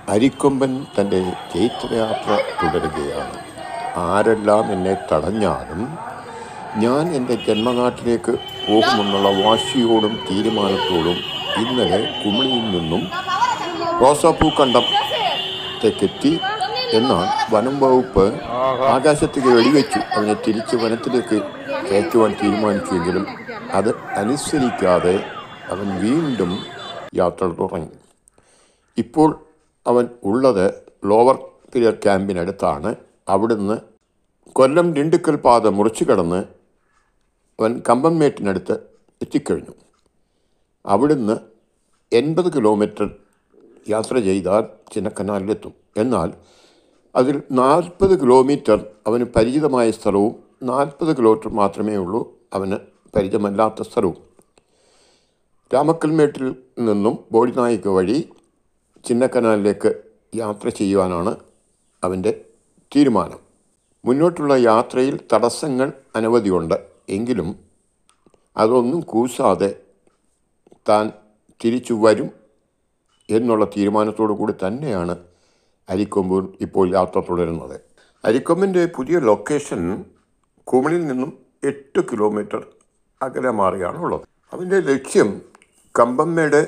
അരിക്കൊമ്പൻ തൻ്റെ ചൈത്രയാത്ര തുടരുകയാണ് ആരെല്ലാം എന്നെ തടഞ്ഞാലും ഞാൻ എൻ്റെ ജന്മനാട്ടിലേക്ക് പോകുമെന്നുള്ള വാശിയോടും തീരുമാനത്തോടും ഇന്നലെ കുമിളിയിൽ നിന്നും റോസാപ്പൂ കണ്ടത്തേക്കെത്തി എന്നാൽ വനം വകുപ്പ് ആകാശത്തേക്ക് വെടിവെച്ചു അവനെ തിരിച്ച് വനത്തിലേക്ക് കയറ്റുവാൻ തീരുമാനിച്ചുവെങ്കിലും അത് അനുസരിക്കാതെ അവൻ വീണ്ടും യാത്ര തുടങ്ങി ഇപ്പോൾ അവൻ ഉള്ളത് ലോവർ പിരിയർ ക്യാമ്പിനടുത്താണ് അവിടുന്ന് കൊല്ലം ഡിണ്ടുക്കൽ പാത മുറിച്ചു കടന്ന് അവൻ കമ്പംമേട്ടിനടുത്ത് എത്തിക്കഴിഞ്ഞു അവിടുന്ന് എൺപത് കിലോമീറ്റർ യാത്ര ചെയ്താൽ ചിന്നക്കനാലിലെത്തും എന്നാൽ അതിൽ നാൽപ്പത് കിലോമീറ്റർ അവന് പരിചിതമായ സ്ഥലവും നാൽപ്പത് കിലോമീറ്റർ മാത്രമേ ഉള്ളൂ അവന് പരിചയമല്ലാത്ത സ്ഥലവും രാമക്കൽമേട്ടിൽ നിന്നും ബോഡിനായിക്ക് വഴി ചിന്നക്കനാലിലേക്ക് യാത്ര ചെയ്യുവാനാണ് അവൻ്റെ തീരുമാനം മുന്നോട്ടുള്ള യാത്രയിൽ തടസ്സങ്ങൾ അനവധിയുണ്ട് എങ്കിലും അതൊന്നും കൂസാതെ താൻ തിരിച്ചു വരും എന്നുള്ള തീരുമാനത്തോടു കൂടി തന്നെയാണ് അരിക്കൊമ്പ് ഇപ്പോൾ യാത്ര തുടരുന്നത് അരിക്കൊമ്പിൻ്റെ പുതിയ ലൊക്കേഷൻ കുമിളിൽ നിന്നും എട്ട് കിലോമീറ്റർ അകലെ മാറിയാണ് ഉള്ളത് അവൻ്റെ ലക്ഷ്യം കമ്പമ്മയുടെ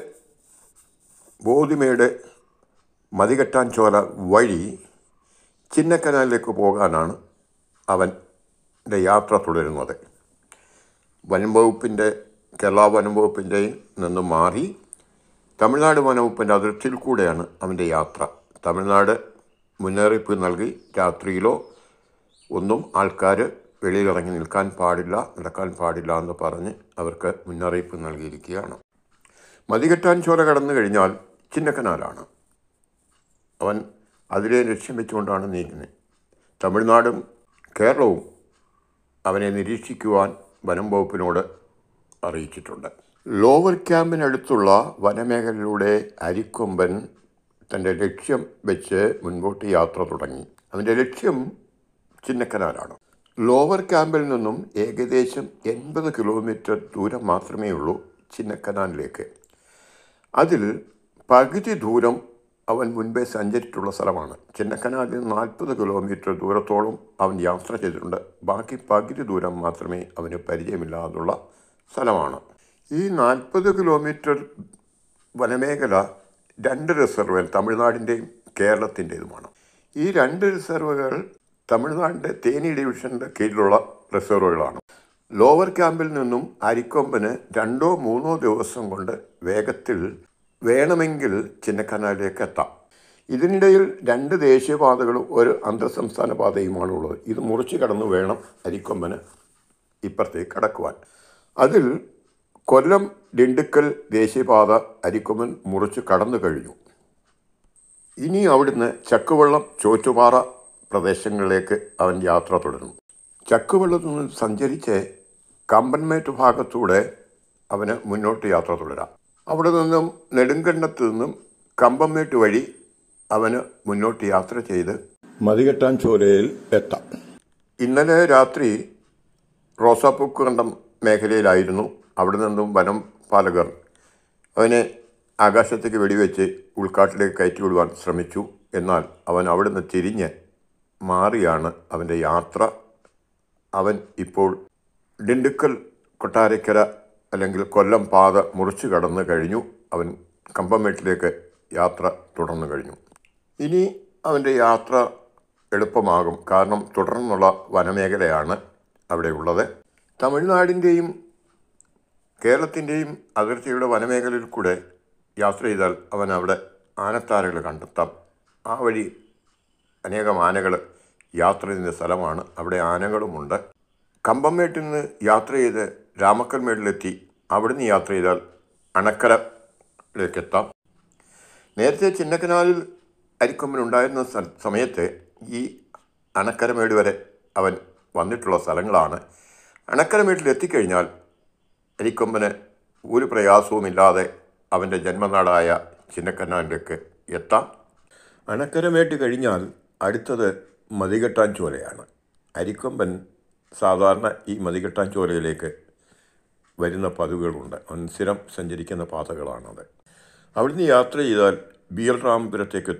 ബോധിമയുടെ മതികെട്ടാൻ ചോല വഴി ചിന്നക്കനാലിലേക്ക് പോകാനാണ് അവൻ്റെ യാത്ര തുടരുന്നത് വനം വകുപ്പിൻ്റെ കേരള വനം വകുപ്പിൻ്റെ നിന്നും മാറി തമിഴ്നാട് വനവകുപ്പിൻ്റെ അതിർത്തിയിൽ കൂടെയാണ് അവൻ്റെ യാത്ര തമിഴ്നാട് മുന്നറിയിപ്പ് നൽകി രാത്രിയിലോ ഒന്നും ആൾക്കാർ വെളിയിലിറങ്ങി നിൽക്കാൻ പാടില്ല നടക്കാൻ പാടില്ല എന്ന് പറഞ്ഞ് അവർക്ക് മുന്നറിയിപ്പ് നൽകിയിരിക്കുകയാണ് മതികെട്ടാൻ ചോല കടന്നു കഴിഞ്ഞാൽ ചിന്നക്കനാലാണ് അവൻ അതിലെ ലക്ഷ്യം വെച്ചുകൊണ്ടാണ് നീങ്ങുന്നത് തമിഴ്നാടും കേരളവും അവനെ നിരീക്ഷിക്കുവാൻ വനം വകുപ്പിനോട് അറിയിച്ചിട്ടുണ്ട് ലോവർ ക്യാമ്പിനടുത്തുള്ള വനമേഖലയിലൂടെ അരിക്കൊമ്പൻ തൻ്റെ ലക്ഷ്യം വെച്ച് മുൻപോട്ട് യാത്ര തുടങ്ങി അവൻ്റെ ലക്ഷ്യം ചിന്നക്കനാലാണ് ലോവർ ക്യാമ്പിൽ നിന്നും ഏകദേശം എൺപത് കിലോമീറ്റർ ദൂരം മാത്രമേ ഉള്ളൂ ചിന്നക്കനാലിലേക്ക് അതിൽ പകുതി ദൂരം അവൻ മുൻപേ സഞ്ചരിച്ചിട്ടുള്ള സ്ഥലമാണ് ചിന്നക്കനാലിൽ നിന്ന് നാൽപ്പത് കിലോമീറ്റർ ദൂരത്തോളം അവൻ യാത്ര ചെയ്തിട്ടുണ്ട് ബാക്കി പകുതി ദൂരം മാത്രമേ അവന് പരിചയമില്ലാതുള്ള സ്ഥലമാണ് ഈ നാൽപ്പത് കിലോമീറ്റർ വനമേഖല രണ്ട് റിസർവുകൾ തമിഴ്നാടിൻ്റെയും കേരളത്തിൻ്റെതുമാണ് ഈ രണ്ട് റിസർവുകൾ തമിഴ്നാടിൻ്റെ തേനി ഡിവിഷൻ്റെ കീഴിലുള്ള റിസർവുകളാണ് ലോവർ ക്യാമ്പിൽ നിന്നും അരിക്കൊമ്പന് രണ്ടോ മൂന്നോ ദിവസം കൊണ്ട് വേഗത്തിൽ വേണമെങ്കിൽ ചിന്നക്കനാലിലേക്ക് എത്താം ഇതിനിടയിൽ രണ്ട് ദേശീയപാതകളും ഒരു അന്തർ സംസ്ഥാന പാതയുമാണ് ഉള്ളത് ഇത് മുറിച്ച് കടന്ന് വേണം അരിക്കൊമ്പന് ഇപ്പുറത്തേക്ക് കടക്കുവാൻ അതിൽ കൊല്ലം ഡിണ്ടുക്കൽ ദേശീയപാത അരിക്കൊമ്പൻ മുറിച്ച് കടന്നു കഴിഞ്ഞു ഇനി അവിടുന്ന് ചക്കുവള്ളം ചോറ്റുപാറ പ്രദേശങ്ങളിലേക്ക് അവൻ യാത്ര തുടരുന്നു ചക്കുവള്ളത്തു നിന്ന് സഞ്ചരിച്ച് കമ്പൻമേറ്റ് ഭാഗത്തൂടെ അവന് മുന്നോട്ട് യാത്ര തുടരാം അവിടെ നിന്നും നെടുങ്കണ്ടത്ത് നിന്നും കമ്പംമേട്ട് വഴി അവന് മുന്നോട്ട് യാത്ര ചെയ്ത് മതികെട്ടാൻ ചോലയിൽ എത്താം ഇന്നലെ രാത്രി റോസാപ്പൂക്ക് കണ്ടം മേഖലയിലായിരുന്നു അവിടെ നിന്നും വനം പാലകർ അവനെ ആകാശത്തേക്ക് വെടിവെച്ച് ഉൾക്കാട്ടിലേക്ക് കയറ്റി വിടുവാൻ ശ്രമിച്ചു എന്നാൽ അവൻ അവിടുന്ന് തിരിഞ്ഞ് മാറിയാണ് അവൻ്റെ യാത്ര അവൻ ഇപ്പോൾ ഡിണ്ടുക്കൽ കൊട്ടാരക്കര അല്ലെങ്കിൽ കൊല്ലം പാത മുറിച്ചു കടന്നു കഴിഞ്ഞു അവൻ കമ്പമേട്ടിലേക്ക് യാത്ര തുടർന്നു കഴിഞ്ഞു ഇനി അവൻ്റെ യാത്ര എളുപ്പമാകും കാരണം തുടർന്നുള്ള വനമേഖലയാണ് അവിടെ ഉള്ളത് തമിഴ്നാടിൻ്റെയും കേരളത്തിൻ്റെയും അതിർത്തിയുടെ വനമേഖലയിൽ കൂടെ യാത്ര ചെയ്താൽ അവൻ അവിടെ ആനത്താരകൾ കണ്ടെത്താം ആ വഴി അനേകം ആനകൾ യാത്ര ചെയ്യുന്ന സ്ഥലമാണ് അവിടെ ആനകളുമുണ്ട് കമ്പംമേട്ടിൽ നിന്ന് യാത്ര ചെയ്ത് രാമക്കൽമേട്ടിലെത്തി അവിടുന്ന് യാത്ര ചെയ്താൽ അണക്കരയിലേക്ക് എത്താം നേരത്തെ ചിന്നക്കനാലിൽ അരിക്കൊമ്പനുണ്ടായിരുന്ന സ- സമയത്ത് ഈ അണക്കരമേട് വരെ അവൻ വന്നിട്ടുള്ള സ്ഥലങ്ങളാണ് അണക്കരമേട്ടിൽ എത്തിക്കഴിഞ്ഞാൽ അരിക്കൊമ്പന് ഒരു പ്രയാസവുമില്ലാതെ അവൻ്റെ ജന്മനാടായ ചിന്നക്കനാലിലേക്ക് എത്താം അണക്കരമേട്ട് കഴിഞ്ഞാൽ അടുത്തത് മതികെട്ടാൻ ചോലയാണ് അരിക്കൊമ്പൻ സാധാരണ ഈ മതികെട്ടാൻ ചോലയിലേക്ക് വരുന്ന പതിവുകളുണ്ട് അവൻ സ്ഥിരം സഞ്ചരിക്കുന്ന പാതകളാണത് അവിടുന്ന് യാത്ര ചെയ്താൽ ബി എൽ രാമപുരത്തേക്കെത്തും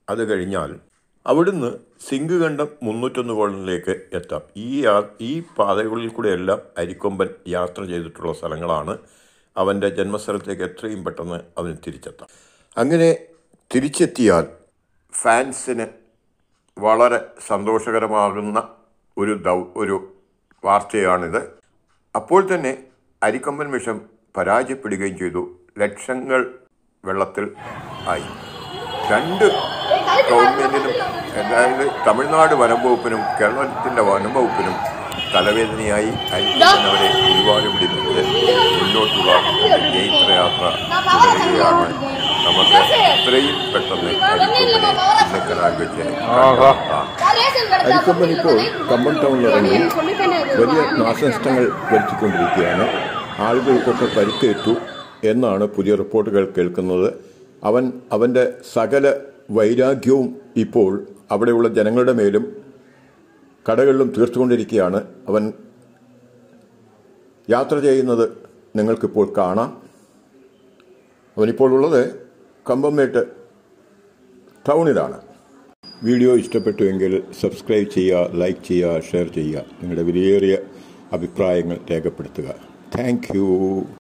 അത് കഴിഞ്ഞാൽ അവിടുന്ന് സിങ്ക് കണ്ടം മുന്നൂറ്റൊന്ന് കോളനിലേക്ക് എത്താം ഈ യാ ഈ പാതകളിൽ കൂടെയെല്ലാം അരിക്കൊമ്പൻ യാത്ര ചെയ്തിട്ടുള്ള സ്ഥലങ്ങളാണ് അവൻ്റെ ജന്മസ്ഥലത്തേക്ക് എത്രയും പെട്ടെന്ന് അവന് തിരിച്ചെത്താം അങ്ങനെ തിരിച്ചെത്തിയാൽ ഫാൻസിന് വളരെ സന്തോഷകരമാകുന്ന ഒരു ദൗ ഒരു വാർത്തയാണിത് അപ്പോൾ തന്നെ അരിക്കൊമ്പൻ വിഷം പരാജയപ്പെടുകയും ചെയ്തു ലക്ഷങ്ങൾ വെള്ളത്തിൽ ആയി രണ്ട് ഗവൺമെൻറ്റിനും അതായത് തമിഴ്നാട് വനം വകുപ്പിനും കേരളത്തിൻ്റെ വനം വകുപ്പിനും തലവേദനയായി അരിക്കൊമ്പൻ അവരെ ഒരുപാട് പിടിപ്പിച്ച് മുന്നോട്ടുള്ള ജൈത്രയാത്ര തുടരുകയാണ് നമുക്ക് എത്രയും പെട്ടെന്ന് അരിക്കൊമ്പനെ ചിന്നക്കനാൽ വെച്ച് കണ്ടെത്താം അരിക്കൊമ്പൻ ഇപ്പോൾ കമ്പൻ ടൗണിൽ ഇറങ്ങി വലിയ നാശനഷ്ടങ്ങൾ വരുത്തിക്കൊണ്ടിരിക്കുകയാണ് ആളുകൾക്കൊക്കെ പരിക്കേറ്റു എന്നാണ് പുതിയ റിപ്പോർട്ടുകൾ കേൾക്കുന്നത് അവൻ അവൻ്റെ സകല വൈരാഗ്യവും ഇപ്പോൾ അവിടെയുള്ള ജനങ്ങളുടെ മേലും കടകളിലും തീർത്തുകൊണ്ടിരിക്കുകയാണ് അവൻ യാത്ര ചെയ്യുന്നത് നിങ്ങൾക്കിപ്പോൾ കാണാം അവനിപ്പോൾ ഉള്ളത് കമ്പംമേട്ട് ടൗണിലാണ് വീഡിയോ ഇഷ്ടപ്പെട്ടുവെങ്കിൽ സബ്സ്ക്രൈബ് ചെയ്യുക ലൈക്ക് ചെയ്യുക ഷെയർ ചെയ്യുക നിങ്ങളുടെ വിലയേറിയ അഭിപ്രായങ്ങൾ രേഖപ്പെടുത്തുക താങ്ക്